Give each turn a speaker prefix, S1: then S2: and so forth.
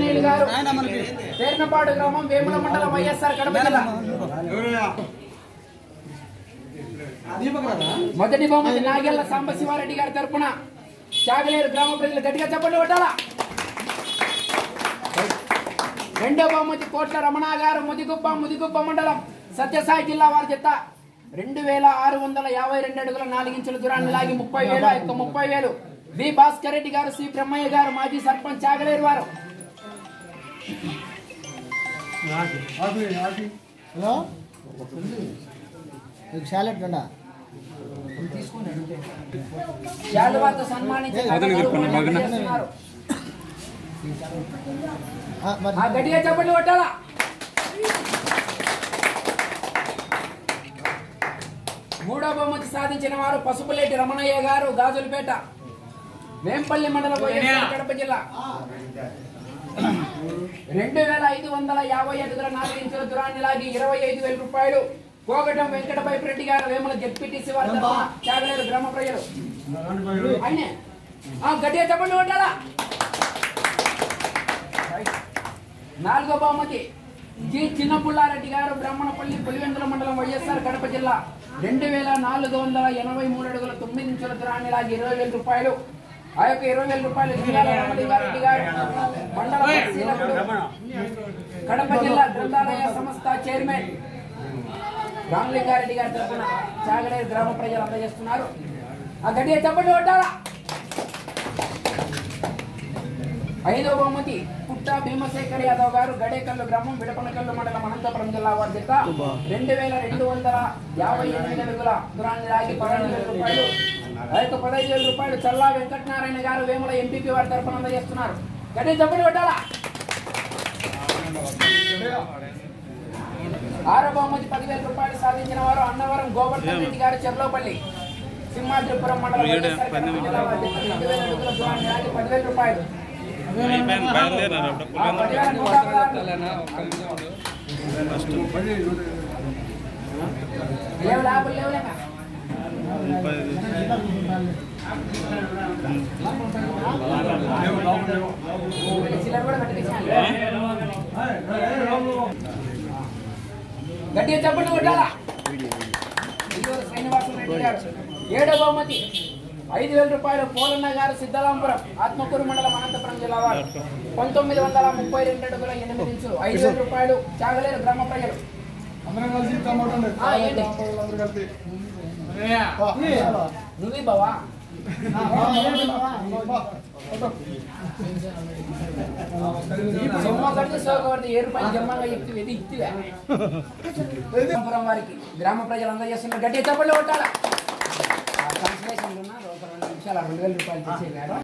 S1: ఆంజనేయులు గారు పేర్నపాడు గ్రామం వేముల మండలం వైఎస్ఆర్ కడప జిల్లా మొదటి బహుమతి నాగెళ్ల సాంబశివారెడ్డి గారి తరపున చాగలేరు గ్రామ ప్రజలు గట్టిగా చెప్పండి కొట్టాలా రెండో బహుమతి కోట్ల రమణ గారు ముదిగుప్ప ముదిగుప్ప మండలం సత్యసాయి జిల్లా వారి చెత్త రెండు వేల ఆరు వందల యాభై రెండు అడుగుల నాలుగించుల దూరాన్ని లాగి ముప్పై వేలు ఆ యొక్క ముప్పై వేలు బి భాస్కర్ రెడ్డి గారు సి బ్రహ్మయ్య గారు మాజీ సర్పంచ్ చాగలేరు వారు
S2: హలో మీకు శాలెట్ ఉందా
S1: శాలువాతో సన్మానించి చేస్తున్నారు.
S2: ఆ, మరి
S1: ఆ గట్టిగా చెప్పండి కొట్టాలా మూడో బహుమతి సాధించిన వారు పసుపులేటి రమణయ్య గారు గాజులపేట వేంపల్లి మండలం వైఎస్ఆర్ కడప జిల్లా రెండు వేల ఐదు వందల యాభై అడుగుల నాలుగు ఇంచుల దూరాన్ని లాగి ఇరవై ఐదు వేల రూపాయలు కోగటం వెంకటపై రెడ్డి గారు వేముల జెడ్పీటీసీ వారి తరఫున చాగలేరు గ్రామ ప్రజలు ఆయనే ఆ గట్టిగా చెప్పండి కొట్టాలా నాలుగో బహుమతి జి చిన్నపుల్లారెడ్డి గారు బ్రాహ్మణపల్లి పులివెందుల మండలం వైఎస్ఆర్ కడప జిల్లా రెండు వేల నాలుగు వందల ఎనభై మూడు అడుగుల తొమ్మిది ఇంచుల దూరాన్ని లాగి ఇరవై వేల రూపాయలు ఆ యొక్క ఇరవై వేల రూపాయలు జిల్లాల రమణిగారెడ్డి గారు మండల పరిశీలకుడు కడప జిల్లా గ్రంథాలయ సంస్థ చైర్మన్ రామలింగారెడ్డి గారి తరఫున చాగలేరు గ్రామ ప్రజలు అందజేస్తున్నారు ఆ గడియ చెప్పండి కొట్టాలా ఐదో బహుమతి పుట్ట భీమశేఖర్ యాదవ్ గారు గడేకల్లు గ్రామం విడపనకల్లు మండలం అనంతపురం జిల్లా వారి చేత రెండు వేల రెండు వందల యాభై ఎనిమిది అడుగుల దూరాన్ని లాగి పదహైదు వేల రూపాయలు ఆ యొక్క పదహైదు వేల రూపాయలు చల్లా వెంకటనారాయణ గారు వేముల ఎంపీపీ వారి తరఫున అందజేస్తున్నారు గట్టి చెప్పండి కొట్టాలా ఆరో బహుమతి పదివేల రూపాయలు సాధించిన వారు అన్నవరం గోవర్ధన్ రెడ్డి గారు చెర్లోపల్లి సింహాద్రిపురం మండలం వైఎస్ఆర్ కడప జిల్లా వారి చేత రెండు వేల అడుగుల దూరాన్ని లాగి పదివేల రూపాయలు ఆ పదివేల నూట పదహారు. లేవు లాభం లేవు లేక చిల్లర కూడా కట్టేసాను. గట్టిగా చెప్పండి కొట్టాలా ఇదిగో శ్రీనివాస రెడ్డి గారు ఏడో బహుమతి ఐదు వేల రూపాయలు పోలన్న గారు సిద్ధలాంపురం ఆత్మకూరు మండలం అనంతపురం జిల్లా వారు పంతొమ్మిది వందల ముప్పై రెండు అడుగుల ఎనిమిది ఇంచులు ఐదు వేల రూపాయలు చాగలేరు గ్రామ ప్రజలు
S3: అందరం కలిసి టమాటో
S1: ఆ, ఏంటి?
S3: కలిసి
S1: నువ్వే బావా సొమ్మ కడితే సోకవర్ది ఏ రూపాయలు జమ్మంగా చెప్తే ఇది ఇత్తివే పురం వారికి గ్రామ ప్రజలు అందజేస్తున్నారు గట్టిగా చెప్పలు కొట్టాలా ట్రాన్స్లేషన్ ఉన్నారు ఒక రెండు నిమిషాలు ఆ రెండు వేల రూపాయలు తెచ్చేయారు